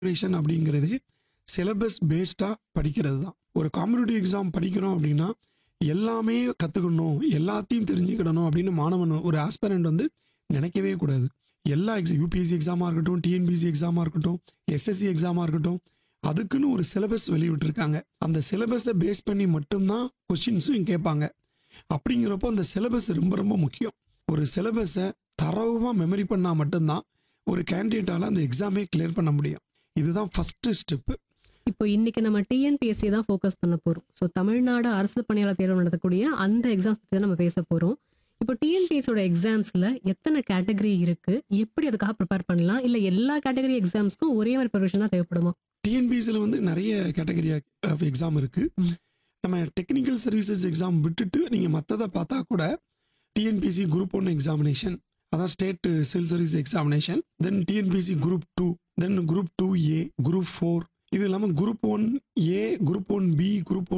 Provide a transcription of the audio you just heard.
Preparation அப்படிங்கிறதே syllabus பேஸ்டாக படிக்கிறது தான் ஒரு காம்படிட்டிவ் எக்ஸாம் படிக்கிறோம் அப்படின்னா எல்லாமே கற்றுக்கணும் எல்லாத்தையும் தெரிஞ்சுக்கிடணும் அப்படின்னு மாணவன் ஒரு ஆஸ்பரண்ட் வந்து நினைக்கவே கூடாது எல்லா எக்ஸாம் யூபிஎஸ்சி எக்ஸாமாக இருக்கட்டும் டிஎன்பிசி எக்ஸாமாக இருக்கட்டும் எஸ்எஸ்சி எக்ஸாமாக இருக்கட்டும் அதுக்குன்னு ஒரு சிலபஸ் வெளியிட்டிருக்காங்க அந்த சிலபஸை பேஸ் பண்ணி மட்டும்தான் கொஷின்ஸும் கேட்பாங்க அப்படிங்கிறப்போ அந்த சிலபஸ் ரொம்ப ரொம்ப முக்கியம் ஒரு சிலபஸை தரவாக மெமரி பண்ணால் மட்டும்தான் ஒரு கேண்டிடேட்டால் அந்த எக்ஸாமே கிளியர் பண்ண முடியும் இதுதான் ஃபஸ்ட்டு ஸ்டெப்பு இப்போ இன்னைக்கு நம்ம டிஎன்பிஎஸ்சி தான் ஃபோக்கஸ் பண்ண போறோம் ஸோ தமிழ்நாடு அரசு பணியாளர் தேர்வு நடத்தக்கூடிய அந்த எக்ஸாம்ஸ் பற்றி தான் நம்ம பேச போறோம் இப்போ டிஎன்பிஎஸ்சியோட எக்ஸாம்ஸ்ல எத்தனை கேட்டகரி இருக்கு எப்படி அதுக்காக ப்ரிப்பேர் பண்ணலாம் இல்ல எல்லா கேட்டகரி எக்ஸாம்ஸ்க்கும் ஒரே மாதிரி ப்ரிப்பரேஷன் தான் தேவைப்படுமா டிஎன்பிஎஸ்சியில் வந்து நிறைய கேட்டகரி எக்ஸாம் இருக்குது ம். நம்ம டெக்னிக்கல் சர்வீசஸ் எக்ஸாம் விட்டுட்டு நீங்கள் மற்றதை பார்த்தா கூட டிஎன்பிசி குரூப் ஒன் எக்ஸாமினேஷன் அதான் state civil service examination then TNPSC group two then group two A group four இது இல்லாமல் group one A group one B group